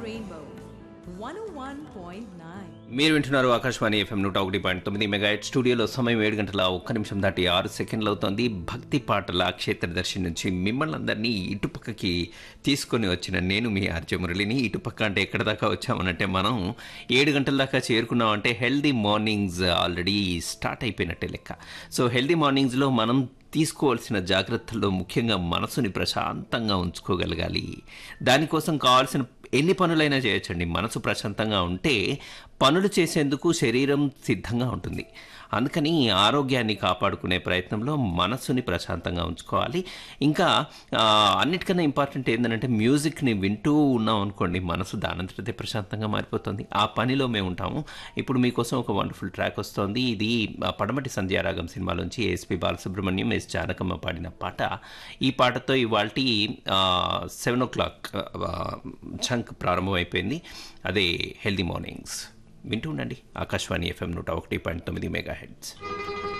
Rainbow 101.9. మీరు వింటున్నారు Akashvani FM నూట ఒకటి పాయింట్ తొమ్మిది మెగా స్టూడియోలో సమయం ఏడు గంటల ఒక్క నిమిషం దాటి ఆరు సెకండ్లు అవుతోంది భక్తి పాటల క్షేత్రదర్శి నుంచి మిమ్మల్ని అందరినీ ఇటుపక్కకి తీసుకొని వచ్చిన నేను మీ ఆర్జే మురళిని ఇటుపక్క అంటే ఎక్కడ దాకా వచ్చామనంటే మనం ఏడు గంటల దాకా చేరుకున్నామంటే హెల్దీ మార్నింగ్స్ ఆల్రెడీ స్టార్ట్ అయిపోయినట్టే లెక్క సో హెల్దీ మార్నింగ్స్లో మనం తీసుకోవాల్సిన జాగ్రత్తల్లో ముఖ్యంగా మనసుని ప్రశాంతంగా ఉంచుకోగలగాలి దానికోసం కావాల్సిన ఎన్ని పనులైనా చేయొచ్చండి మనసు ప్రశాంతంగా ఉంటే పనులు చేసేందుకు శరీరం సిద్ధంగా ఉంటుంది అందుకని ఆరోగ్యాన్ని కాపాడుకునే ప్రయత్నంలో మనసుని ప్రశాంతంగా ఉంచుకోవాలి ఇంకా ఆ, అన్నిటికన్నా ఇంపార్టెంట్ ఏంటంటే మ్యూజిక్ని వింటూ ఉన్నాం అనుకోండి మనసు దానంతటదే ప్రశాంతంగా మారిపోతుంది ఆ పనిలో మేము ఉంటాము ఇప్పుడు మీకోసం ఒక వండర్ఫుల్ ట్రాక్ వస్తోంది ఇది ఆ, పడమటి సంధ్యారాగం సినిమాలోంచి ఎస్పి బాలసుబ్రహ్మణ్యం ఎస్ జానకమ్మ పాడిన పాట ఈ పాటతో ఇవాళ సెవెన్ ఓ క్లాక్ చంక్ ప్రారంభమైపోయింది అదే హెల్దీ మార్నింగ్స్ వింటూ ఉండండి ఆకాశవాణి ఎఫ్ఎం నూట ఒకటి పాయింట్ తొమ్మిది మెగా హెడ్స్